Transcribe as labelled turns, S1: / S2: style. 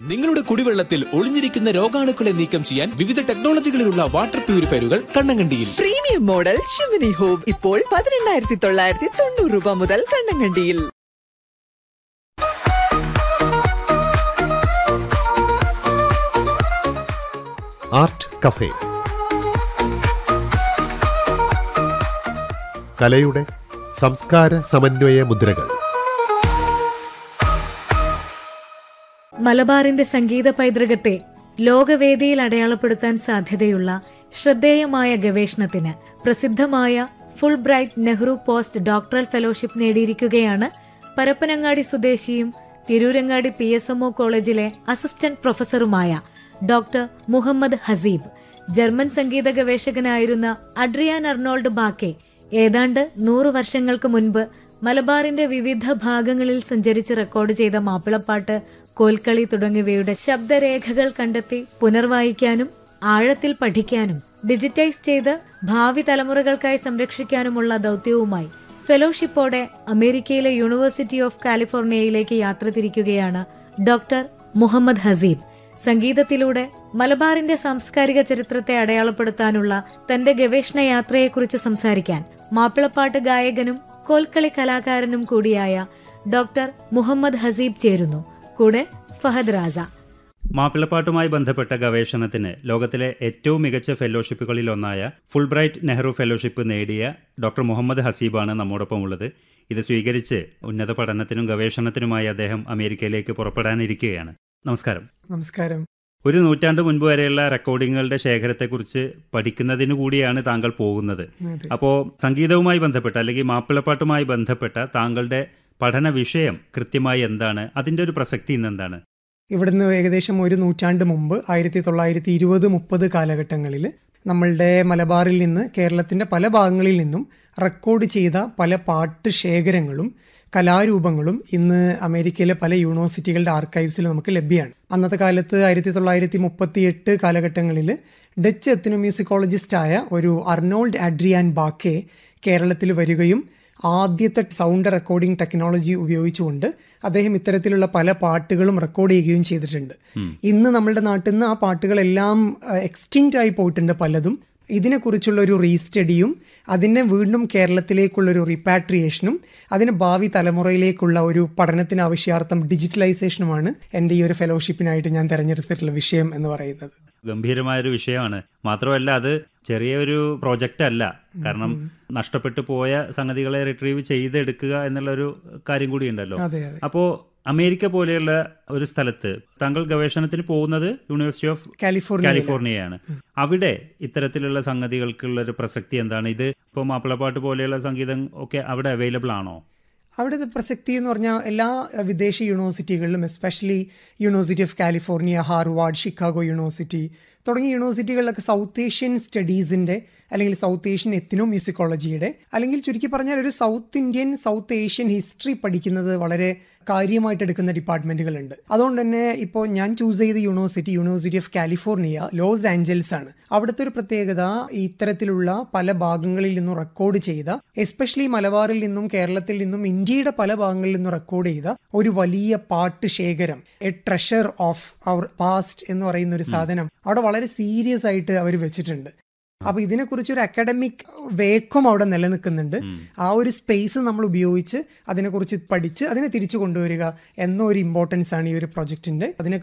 S1: നിങ്ങളുടെ കുടിവെള്ളത്തിൽ ഒളിഞ്ഞിരിക്കുന്ന രോഗാണുക്കളെ നീക്കം ചെയ്യാൻ വിവിധ ടെക്നോളജികളിലുള്ള വാട്ടർ പ്യൂരിഫയറുകൾ കണ്ണങ്കണ്ടിയിൽ
S2: പ്രീമിയം മോഡൽ ഷിമിനി ഹോം ഇപ്പോൾ പതിനെണ്ണായിരത്തി തൊള്ളായിരത്തി തൊണ്ണൂറ് രൂപ മുതൽ കണ്ണങ്കണ്ടിയിൽ
S3: ആർട്ട് കഫേ കലയുടെ സംസ്കാര സമന്വയ മുദ്രകൾ
S4: മലബാറിന്റെ സംഗീത പൈതൃകത്തെ ലോകവേദിയിൽ അടയാളപ്പെടുത്താൻ സാധ്യതയുള്ള ശ്രദ്ധേയമായ ഗവേഷണത്തിന് പ്രസിദ്ധമായ Fulbright Nehru post doctoral fellowship നേടിയിരിക്കുകയാണ് പരപ്പനങ്ങാടി സ്വദേശിയും തിരൂരങ്ങാടി പി എസ് എംഒ കോളേജിലെ അസിസ്റ്റന്റ് പ്രൊഫസറുമായ ഡോക്ടർ മുഹമ്മദ് ഹസീബ് ജർമ്മൻ സംഗീത ഗവേഷകനായിരുന്ന അഡ്രിയാൻ അർണോൾഡ് ബാക്കെ ഏതാണ്ട് നൂറു വർഷങ്ങൾക്ക് മുൻപ് മലബാറിന്റെ വിവിധ ഭാഗങ്ങളിൽ സഞ്ചരിച്ച് റെക്കോർഡ് ചെയ്ത മാപ്പിളപ്പാട്ട് കോൽക്കളി തുടങ്ങിയവയുടെ ശബ്ദരേഖകൾ കണ്ടെത്തി പുനർവായിക്കാനും ആഴത്തിൽ പഠിക്കാനും ഡിജിറ്റൈസ് ചെയ്ത് ഭാവി തലമുറകൾക്കായി സംരക്ഷിക്കാനുമുള്ള ദൗത്യവുമായി ഫെലോഷിപ്പോടെ അമേരിക്കയിലെ യൂണിവേഴ്സിറ്റി ഓഫ് കാലിഫോർണിയയിലേക്ക് യാത്ര തിരിക്കുകയാണ് ഡോക്ടർ മുഹമ്മദ് ഹസീബ് സംഗീതത്തിലൂടെ മലബാറിന്റെ സാംസ്കാരിക ചരിത്രത്തെ അടയാളപ്പെടുത്താനുള്ള തന്റെ ഗവേഷണ യാത്രയെക്കുറിച്ച് സംസാരിക്കാൻ മാപ്പിളപ്പാട്ട് ഗായകനും കോൽക്കളി കലാകാരനും കൂടിയായ ഡോക്ടർ മുഹമ്മദ് ഹസീബ് ചേരുന്നു കൂടെ ഫഹദ് റാസ
S5: മാപ്പിളപ്പാട്ടുമായി ബന്ധപ്പെട്ട ഗവേഷണത്തിന് ലോകത്തിലെ ഏറ്റവും മികച്ച ഫെലോഷിപ്പുകളിൽ ഒന്നായ ഫുൾബ്രൈറ്റ് നെഹ്റു ഫെലോഷിപ്പ് നേടിയ ഡോക്ടർ മുഹമ്മദ് ഹസീബാണ് നമ്മോടൊപ്പം ഉള്ളത് ഇത് സ്വീകരിച്ച് ഉന്നത പഠനത്തിനും ഗവേഷണത്തിനുമായി അദ്ദേഹം അമേരിക്കയിലേക്ക് പുറപ്പെടാനിരിക്കുകയാണ് നമസ്കാരം
S6: നമസ്കാരം
S5: ഒരു നൂറ്റാണ്ട് മുൻപ് വരെയുള്ള റെക്കോർഡിങ്ങുകളുടെ ശേഖരത്തെക്കുറിച്ച് പഠിക്കുന്നതിനു കൂടിയാണ് താങ്കൾ പോകുന്നത്
S6: അതെ.
S5: അപ്പോൾ സംഗീതവുമായി ബന്ധപ്പെട്ട അല്ലെങ്കിൽ മാപ്പിളപ്പാട്ടുമായി ബന്ധപ്പെട്ട താങ്കളുടെ പഠന വിഷയം കൃത്യമായി എന്താണ് അതിൻ്റെ ഒരു പ്രസക്തി ഇന്ന് എന്താണ്
S6: ഇവിടുന്ന് ഏകദേശം ഒരു നൂറ്റാണ്ട് മുമ്പ് ആയിരത്തി തൊള്ളായിരത്തി ഇരുപത് മുപ്പത് കാലഘട്ടങ്ങളിൽ നമ്മളുടെ മലബാറിൽ നിന്ന് കേരളത്തിൻ്റെ പല ഭാഗങ്ങളിൽ നിന്നും റെക്കോർഡ് ചെയ്ത പല പാട്ട് ശേഖരങ്ങളും കലാരൂപങ്ങളും ഇന്ന് അമേരിക്കയിലെ പല യൂണിവേഴ്സിറ്റികളുടെ ആർക്കൈവ്സിൽ നമുക്ക് ലഭ്യമാണ് അന്നത്തെ കാലത്ത് ആയിരത്തി തൊള്ളായിരത്തി മുപ്പത്തി എട്ട് കാലഘട്ടങ്ങളിൽ ഡച്ച് എത്തനോമ്യൂസിക്കോളജിസ്റ്റായ ഒരു അർണോൾഡ് അഡ്രിയാൻ ബാക്കെ കേരളത്തിൽ വരികയും ആദ്യത്തെ സൗണ്ട് റെക്കോർഡിംഗ് ടെക്നോളജി ഉപയോഗിച്ചുകൊണ്ട് അദ്ദേഹം ഇത്തരത്തിലുള്ള പല പാട്ടുകളും റെക്കോർഡ് ചെയ്യുകയും ചെയ്തിട്ടുണ്ട് ഇന്ന് നമ്മളുടെ നാട്ടിൽ നിന്ന് ആ പാട്ടുകളെല്ലാം എക്സ്റ്റിങ്റ്റ് ആയി പോയിട്ടുണ്ട് പലതും ഇതിനെക്കുറിച്ചുള്ള ഒരു റീസ്റ്റഡിയും അതിനെ വീണ്ടും കേരളത്തിലേക്കുള്ള ഒരു റിപ്പാട്രിയേഷനും അതിന് ഭാവി തലമുറയിലേക്കുള്ള ഒരു പഠനത്തിന് ആവശ്യാർത്ഥം ഡിജിറ്റലൈസേഷനുമാണ് എൻ്റെ ഈ ഒരു ഫെലോഷിപ്പിനായിട്ട് ഞാൻ തിരഞ്ഞെടുത്തിട്ടുള്ള വിഷയം എന്ന് പറയുന്നത്
S5: ഗംഭീരമായൊരു വിഷയമാണ് മാത്രമല്ല അത് ചെറിയൊരു പ്രോജക്റ്റ് അല്ല കാരണം നഷ്ടപ്പെട്ടു പോയ സംഗതികളെ റിട്രീവ് ചെയ്തെടുക്കുക എന്നുള്ളൊരു കാര്യം കൂടി ഉണ്ടല്ലോ
S6: അതെ അതെ
S5: അപ്പോൾ അമേരിക്ക പോലെയുള്ള ഒരു സ്ഥലത്ത് താങ്കൾ ഗവേഷണത്തിന് പോകുന്നത് യൂണിവേഴ്സിറ്റി ഓഫ്
S6: കാലിഫോർണിയ
S5: കാലിഫോർണിയയാണ് അവിടെ ഇത്തരത്തിലുള്ള സംഗതികൾക്കുള്ള ഒരു പ്രസക്തി എന്താണ് ഇത് ഇപ്പോൾ മാപ്പിളപ്പാട്ട് പോലെയുള്ള സംഗീതം ഒക്കെ അവിടെ അവൈലബിൾ ആണോ
S6: അവിടുത്തെ പ്രസക്തി എന്ന് പറഞ്ഞാൽ എല്ലാ അഹ്, വിദേശ യൂണിവേഴ്സിറ്റികളിലും especially university of California Harvard Chicago university തുടങ്ങിയ യൂണിവേഴ്സിറ്റികളിലൊക്കെ സൗത്ത് ഏഷ്യൻ സ്റ്റഡീസിൻ്റെ അല്ലെങ്കിൽ സൗത്ത് ഏഷ്യൻ എത്തിനോ മ്യൂസിക്കോളജിയുടെ അല്ലെങ്കിൽ ചുരുക്കി പറഞ്ഞാൽ ഒരു south Indian south Asian history പഠിക്കുന്നത് വളരെ കാര്യമായിട്ട് എടുക്കുന്ന ഡിപ്പാർട്ട്മെൻറ്റുകളുണ്ട് അതുകൊണ്ട് തന്നെ ഇപ്പോൾ ഞാൻ ചൂസ് ചെയ്ത university university of California Los Angeles ആണ് അവിടുത്തെ ഒരു പ്രത്യേകത ഈ ഇത്തരത്തിലുള്ള പല ഭാഗങ്ങളിൽ നിന്നും റെക്കോർഡ് ചെയ്ത എസ്പെഷ്യലി മലബാറിൽ നിന്നും കേരളത്തിൽ നിന്നും ഇന്ത്യയുടെ പല ഭാഗങ്ങളിൽ നിന്നും റെക്കോർഡ് ചെയ്ത ഒരു വലിയ പാട്ട് ശേഖരം a treasure of our past എന്ന് പറയുന്ന ഒരു സാധനം അവിടെ വളരെ സീരിയസ് ആയിട്ട് അവർ വെച്ചിട്ടുണ്ട് അപ്പൊ ഇതിനെക്കുറിച്ച് ഒരു അക്കാഡമിക് വേക്കം അവിടെ നിലനിൽക്കുന്നുണ്ട് ആ ഒരു സ്പേസ് നമ്മൾ ഉപയോഗിച്ച് അതിനെക്കുറിച്ച് പഠിച്ച് അതിനെ തിരിച്ചു കൊണ്ടുവരിക എന്ന ഒരു ഇമ്പോർട്ടൻസ് ആണ് ഈ ഒരു പ്രൊജക്ടിന്റെ അതിനെ